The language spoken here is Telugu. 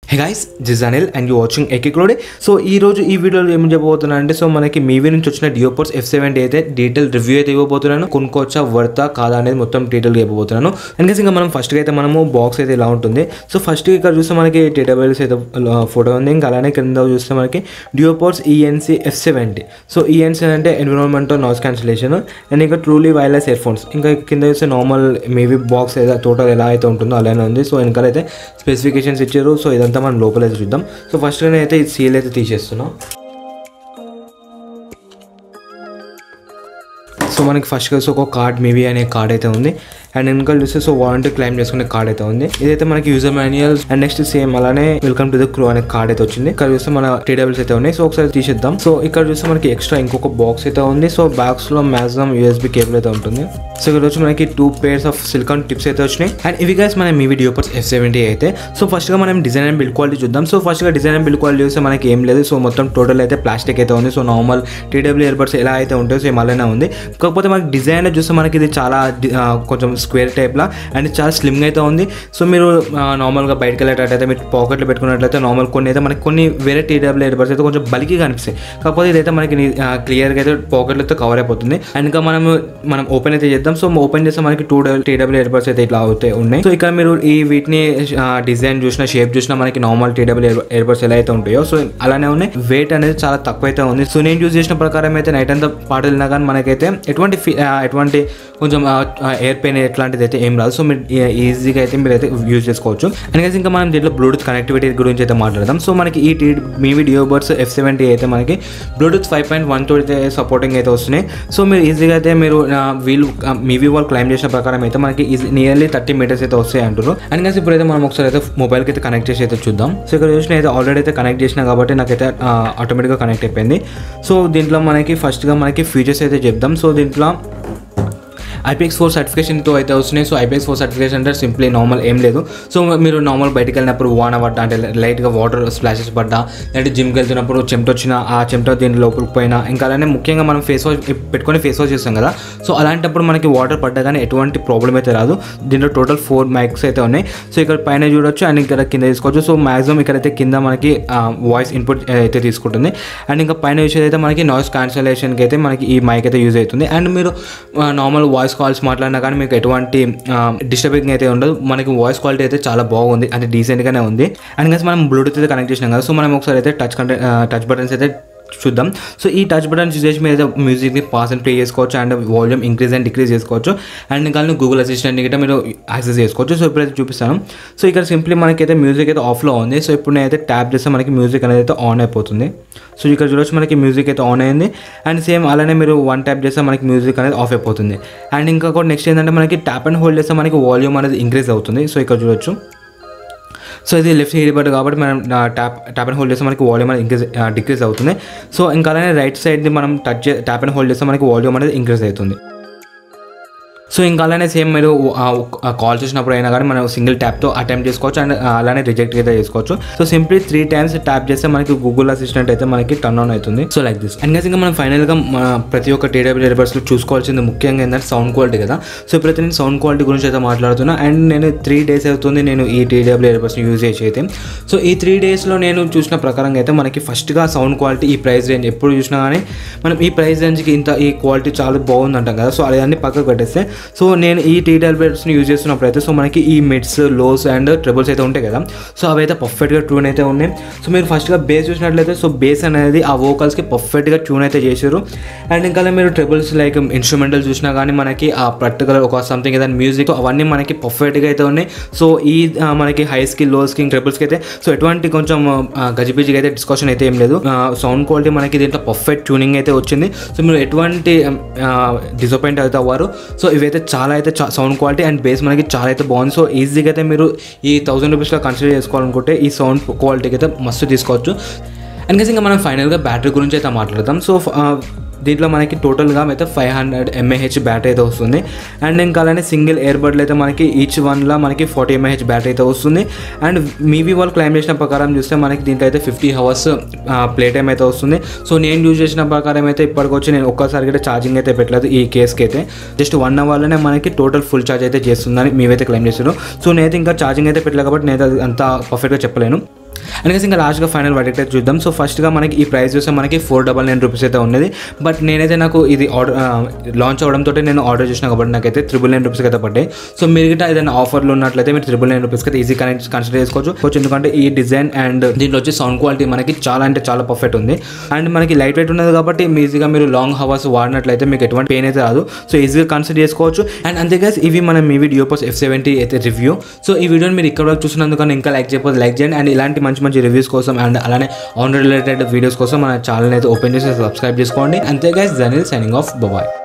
hey guys this Anil and you watching ఎక్కిక్రోడే సో ఈ రోజు ఈ వీడియోలో ఏం చెప్పబోతున్నా అంటే సో మనకి మీవీ నుంచి వచ్చిన డియోపోర్స్ ఎఫ్ సెవెంటీ అయితే డీటెయిల్ రివ్యూ అయితే ఇవ్వబోతున్నాను కొనుక్కోవచ్చా వర్తా కాదా అనేది మొత్తం డీటెయిల్గా ఇవ్వబోతున్నాను అండ్ ఇంకా మనం ఫస్ట్గా అయితే మనము బాక్స్ అయితే ఇలా ఉంటుంది సో ఫస్ట్ ఇక్కడ చూస్తే మనకి టీడబ్ల్యూఎస్ అయితే ఫోటో ఉంది ఇంకా అలానే కింద చూస్తే మనకి DuoPods ENC F seventy so ENC అంటే ఎన్విరాన్మెంటల్ నాయిస్ క్యాన్సిలేషన్ అండ్ ఇంకా ట్రూలీ వైర్లెస్ ఇయర్ ఫోన్స్ ఇంకా కింద చూస్తే నార్మల్ మేబీ బాక్స్ ఏదో టోటల్ ఎలా అయితే ఉంటుందో అలానే ఉంది సో వెనకాలైతే స్పెసిఫికేషన్స్ ఇచ్చారు సో ఇదంతా మనం లోపలైతే చూద్దాం సో ఫస్ట్ అయితే ఈ సీల్ అయితే తీసేస్తున్నాం సో మనకి ఫస్ట్ కలిసి ఒక కార్డ్ మేబీ అనే కార్డ్ అయితే ఉంది అండ్ వెనకాల చూస్తే సో వారంటీ క్లైమ్ చేసుకునే కార్డ్ అయితే ఉంది ఇదైతే మనకి user manuals and next same అలానే వెల్కమ్ టు ద క్రూ అనే కార్డ్ అయితే వచ్చింది ఇక్కడ చూస్తే మన టీడబ్ల్యూస్ అయితే ఉన్నాయి సో ఒకసారి తీసేద్దాం సో ఇక్కడ చూస్తే మనకి ఎక్స్ట్రా ఇంకొక బాక్స్ అయితే ఉంది సో బాక్స్ లో మాక్సిమం యూఎస్బి కేబుల్ అయితే ఉంటుంది సో ఇక్కడ వచ్చి మనకి two pairs of silicone tips అయితే వచ్చినాయి అండ్ ఇవి గైస్ మన మీ వీడియో పర్స్ ఎఫ్ సెవెంటీ అయితే సో ఫస్ట్ గా మనం డిజైన్ అండ్ బిల్డ్ క్వాలిటీ చూద్దాం సో ఫస్ట్ గా డిజైన్ అండ్ బిల్డ్ క్వాలిటీ చూస్తే మనకి ఏం లేదు సో మొత్తం టోటల్ అయితే ప్లాస్టిక్ అయితే ఉంది సో నార్మల్ టీడబ్ల్యూ ఇయర్బడ్స్ ఎలా అయితే ఉంటాయో సేమ్ అలానే ఉంది కాకపోతే మనకి డిజైన్ చూస్తే మనకి ఇది చాలా డి- ఆ, కొంచెం స్క్వేర్ టైప్లా అండ్ చాలా స్లిమ్గా అయితే ఉంది సో మీరు ఆ, నార్మల్గా బయటకు వెళ్ళేటట్టయితే మీరు పాకెట్లో పెట్టుకున్నట్లయితే నార్మల్ కొన్ని అయితే మనకి కొన్ని వేరే టీడబ్ల్యూ ఇయర్బడ్స్ అయితే కొంచెం బలికిగా అనిపిస్తాయి కాకపోతే ఇదైతే మనకి క్లియర్గా అయితే పాకెట్లతో కవర్ అయిపోతుంది అండ్ ఇంకా మనం మనం ఓపెన్ అయితే చేద్దాం సో ఓపెన్ చేస్తే మనకి టూ టీడబ్ల్యూ ఇయర్బడ్స్ అయితే ఇట్లా అవుతాయి ఉన్నాయి సో ఇక్కడ మీరు ఈ వీటిని డిజైన్ చూసిన షేప్ చూసినా మనకి నార్మల్ టీడబ్ల్యూ ఇయర్బడ్స్ ఎలా అయితే ఉంటాయో సో అలానే ఉన్నాయి వెయిట్ అనేది చాలా తక్కువ అయితే ఉంది సో నేను యూజ్ చేసిన ప్రకారం అయితే నైట్ అంతా పాట వెళ్ళినా కానీ మనకైతే ఎటువంటి ఫీ- ఆ, ఎటువంటి కొంచెం ఎయిర్ పెయిన్ ఎట్లాంటిది అయితే ఏం రాదు సో మీరు ఈజీగా అయితే మీరు అయితే యూజ్ చేసుకోవచ్చు అండ్ guys ఇంకా మనం దీంట్లో బ్లూటూత్ కనెక్టివిటీ గురించి అయితే మాట్లాడదాం సో మనకి ఈ టీ మీ వీడియో బర్డ్స్ ఎఫ్ సెవెంటీ అయితే మనకి బ్లూటూత్ ఫైవ్ పాయింట్ వన్ తోటి అయితే సపోర్టింగ్ అయితే వస్తున్నాయి సో మీరు ఈజీగా అయితే మీరు ఆ, వీళ్ళు ఆ, మీవీ వాళ్ళు క్లైమ్ చేసిన ప్రకారం అయితే మనకి నియర్లీ థర్టీ మీటర్స్ అయితే వస్తాయి అంటారు అండ్ guys ఇప్పుడైతే మనం ఒకసారి అయితే మొబైల్కి అయితే కనెక్ట్ చేసి అయితే చూద్దాం సో ఇక్కడ చూసిన అయితే ఆల్రెడీ అయితే కనెక్ట్ చేసిన కాబట్టి నాకైతే ఆటోమేటిక్గా కనెక్ట్ అయిపోయింది సో దీంట్లో మనకి ఫస్ట్గా మనకి ఫీచర్స్ అయితే చెప్దాం సో దీంట్లో ఐపీఎక్స్ ఫోర్ సర్టిఫికేషన్తో అయితే వస్తున్నాయి సో ఐపీఎక్స్ ఫోర్ సర్టిఫికేషన్ అంటే సింప్లీ నార్మల్ ఏం లేదు సో మీరు నార్మల్ బయటికి వెళ్ళినప్పుడు వాన పడ్డా అంటే లైట్గా వాటర్ స్ప్లాషెస్ పడ్డా లేదంటే జిమ్కి వెళ్తున్నప్పుడు చెమట వచ్చిన ఆ చెమట దీని లోపలికి పోయినా ఇంకా అలానే ముఖ్యంగా మనం ఫేస్ వాష్ పెట్టుకొని ఫేస్ వాష్ చేస్తాం కదా సో అలాంటప్పుడు మనకి వాటర్ పడ్డా కానీ ఎటువంటి ప్రాబ్లం అయితే రాదు దీంట్లో టోటల్ ఫోర్ మైక్స్ అయితే ఉన్నాయి సో ఇక్కడ పైన చూడొచ్చు అండ్ ఇక్కడ కింద తీసుకోవచ్చు సో మాక్సిమం ఇక్కడైతే కింద మనకి వాయిస్ ఇన్పుట్ అయితే తీసుకుంటుంది అండ్ ఇంకా పైన విషయం అయితే మనకి నాయిస్ క్యాన్సలేషన్కి అయితే మనకి ఈ మైక్ అయితే యూజ్ అవుతుంది అండ్ మీరు నార్మల్ వాయిస్ కాల్స్ మాట్లాడినా కానీ మీకు ఎటువంటి డిస్టర్బింగ్ అయితే ఉండదు మనకి వాయిస్ క్వాలిటీ అయితే చాలా బాగుంది అంటే డీసెంట్గానే ఉంది అండ్ ఇంకా మనం బ్లూటూత్ అయితే కనెక్ట్ చేసినాం కదా సో మనం ఒకసారి అయితే టచ్ కంటే టచ్ బటన్స్ అయితే చూద్దాం సో ఈ టచ్ బటన్స్ యూజ్ చేసి మీరు అయితే మ్యూజిక్ని పాస్ అండ్ ప్లే చేసుకోవచ్చు and volume increase and decrease చేసుకోవచ్చు అండ్ ఇంకా గూగుల్ అసిస్టెంట్ గిట్ట మీరు యాక్సెస్ చేసుకోవచ్చు సో ఇప్పుడైతే చూపిస్తాను సో ఇక్కడ సింప్లీ మనకైతే మ్యూజిక్ అయితే ఆఫ్లో ఉంది సో ఇప్పుడు నేనైతే ట్యాప్ చేస్తే మనకి మ్యూజిక్ అనేది అయితే ఆన్ అయిపోతుంది సో ఇక్కడ చూడొచ్చు మనకి మ్యూజిక్ అయితే ఆన్ అయింది అండ్ సేమ్ అలానే మీరు వన్ ట్యాప్ చేస్తే మనకి మ్యూజిక్ అనేది ఆఫ్ అయిపోతుంది అండ్ ఇంకా కూడా నెక్స్ట్ ఏంటంటే మనకి ట్యాప్ అండ్ హోల్డ్ చేస్తే మనకి వాల్యూమ్ అనేది ఇంక్రీజ్ అవుతుంది సో ఇక్కడ చూడొచ్చు సో ఇది లెఫ్ట్ సైడ్ బట్ కాబట్టి మనం ట్యాప్ ట్యాప్ అండ్ హోల్డ్ చేస్తే మనకి వాల్యూమ్ అనేది ఇంక్రీజ్ డిక్రీజ్ అవుతుంది సో ఇంకా అలానే రైట్ సైడ్ని మనం టచ్ ట్యాప్ అండ్ హోల్డ్ చేస్తే మనకి వాల్యూమ్ అనేది ఇంక్రీజ్ అవుతుంది సో ఇంకా అలానే సేమ్ మీరు కాల్ చేసినప్పుడు అయినా కానీ మనం సింగిల్ ట్యాప్తో అటెంప్ట్ చేసుకోవచ్చు అండ్ అలానే రిజెక్ట్ అయితే చేసుకోవచ్చు so simply three times tap చేస్తే మనకి గూగుల్ అసిస్టెంట్ అయితే మనకి టర్న్ ఆన్ అవుతుంది సో లైక్ దిస్ అండ్ ఇంకా మనం ఫైనల్గా మన ప్రతి ఒక్క టీడబ్ల్యూ ఎయిర్బడ్స్లో చూసుకోవాల్సింది ముఖ్యంగా ఏంటంటే సౌండ్ క్వాలిటీ కదా సో ఇప్పుడైతే నేను సౌండ్ క్వాలిటీ గురించి అయితే మాట్లాడుతున్నా అండ్ నేను త్రీ డేస్ అవుతుంది నేను ఈ టీడబ్ల్యూ ఎయిర్బడ్స్ని యూజ్ చేసి అయితే సో ఈ త్రీ డేస్లో నేను చూసిన ప్రకారంగా అయితే మనకి ఫస్ట్గా సౌండ్ క్వాలిటీ ఈ ప్రైస్ రేంజ్ ఎప్పుడు చూసినా కానీ మనం ఈ ప్రైస్ రేంజ్కి ఇంత ఈ క్వాలిటీ చాలా బాగుంది అంటాం కదా సో అదన్నీ పక్కకు పెట్టేస్తే సో నేను ఈ టీడబ్ల్యూస్ని యూజ్ చేస్తున్నప్పుడు అయితే సో మనకి ఈ మిడ్స్ లోస్ అండ్ ట్రిబుల్స్ అయితే ఉంటాయి కదా సో అవి అయితే పర్ఫెక్ట్గా ట్యూన్ అయితే ఉన్నాయి సో మీరు ఫస్ట్గా బేస్ చూసినట్లయితే సో బేస్ అనేది ఆ వోకల్స్కి పర్ఫెక్ట్గా ట్యూన్ అయితే చేశారు అండ్ ఇంకా మీరు ట్రిబుల్స్ లైక్ ఇన్స్ట్రుమెంటల్ చూసినా కానీ మనకి ఆ పర్టికులర్ ఒక సంథింగ్ ఏదైనా మ్యూజిక్ అవన్నీ మనకి పర్ఫెక్ట్గా అయితే ఉన్నాయి సో ఈ ఆ, మనకి హై స్కిల్ లో స్కిల్ ట్రిబుల్స్కి అయితే సో ఎటువంటి కొంచెం ఆ, గజిబిజిగా అయితే డిస్కషన్ అయితే ఏం లేదు సౌండ్ క్వాలిటీ మనకి దీంట్లో పర్ఫెక్ట్ ట్యూనింగ్ అయితే వచ్చింది సో మీరు ఎటువంటి డిసప్పాయింట్ అయితే అవ్వరు సో ఇవైతే చాలా అయితే సౌండ్ క్వాలిటీ అండ్ బేస్ మనకి చాలా అయితే బాగుంది సో ఈజీగా అయితే మీరు ఈ థౌసండ్ రూపీస్లో కన్సిడర్ చేసుకోవాలనుకుంటే ఈ సౌండ్ క్వాలిటీకి అయితే మస్తు తీసుకోవచ్చు అండ్ ఇంకా మనం ఫైనల్గా బ్యాటరీ గురించి అయితే మాట్లాడదాం సో దీంట్లో మనకి టోటల్గా అయితే ఫైవ్ హండ్రెడ్ ఎంఏహెచ్ బ్యాటరీ అయితే వస్తుంది అండ్ ఇంకా అలానే సింగిల్ ఇయర్బడ్లు అయితే మనకి ఈచ్ వన్లో మనకి ఫార్టీ ఎంఏహెచ్ బ్యాటరీ అయితే వస్తుంది అండ్ మీవీ వాళ్ళు క్లైమ్ చేసిన ప్రకారం చూస్తే మనకి దీంట్లో అయితే ఫిఫ్టీ అవర్స్ ప్లే టైం అయితే వస్తుంది సో నేను యూజ్ చేసిన ప్రకారం అయితే ఇప్పటికొచ్చి నేను ఒక్కసారి అయితే ఛార్జింగ్ అయితే పెట్టలేదు ఈ కేస్కి అయితే జస్ట్ వన్ అవర్లోనే మనకి టోటల్ ఫుల్ ఛార్జ్ అయితే చేస్తుందని మేమైతే క్లైమ్ చేశారు సో నేనైతే ఇంకా ఛార్జింగ్ అయితే పెట్టలేదు కాబట్టి నేను అంత పర్ఫెక్ట్గా చెప్పలేను అందుకే ఇంకా లాస్ట్గా ఫైనల్ వర్డిక్ట్ అయితే చూద్దాం సో ఫస్ట్గా మనకి ఈ ప్రైస్ చూస్తే మనకి ఫోర్ డబల్ నైన్ రూపీస్ అయితే ఉన్నది బట్ నేనైతే నాకు ఇది ఆర్డర్ లాంచ్ అవడంతో నేను ఆర్డర్ చేసిన కాబట్టి నాకైతే త్రిబుల్ నైన్ రూపీస్కి అయితే పడ్డాయి సో మీరు గిట్ట ఏదైనా ఆఫర్లు ఉన్నట్లయితే మీరు త్రిబుల్ నైన్ రూపీస్కి అయితే ఈజీ కనెక్ట్ కన్సిడర్ చేసుకోవచ్చు కొంచెం ఎందుకంటే ఈ డిజైన్ అండ్ దీంట్లో వచ్చి సౌండ్ క్వాలిటీ మనకి చాలా అంటే చాలా పర్ఫెక్ట్ ఉంది అండ్ మనకి లైట్ వెయిట్ ఉన్నది కాబట్టి మీ ఈజీగా మీరు లాంగ్ హవర్స్ వాడినట్లయితే మీకు ఎటువంటి పెయిన్ అయితే రాదు సో ఈజీగా కన్సిడర్ చేసుకోవచ్చు అండ్ అంతే గైస్ ఇవి మనం మీ వీడియో పోస్ ఎఫ్ సెవెంటీ అయితే రివ్యూ సో ఈ వీడియోని మీరు ఇక్కడ వరకు చూసినందుకు ఇంకా లైక్ చేయకపోతే లైక్ చేయండి అండ్ ఇలాంటి మంచి మంచి రివ్యూస్ కోసం అండ్ అలానే ఆన్ రిలేటెడ్ వీడియోస్ కోసం మన ఛానల్ అయితే ఓపెన్ చేసి సబ్స్క్రైబ్ చేసుకోండి అంతే గైస్ జనల్ సైనింగ్ ఆఫ్ బాయ్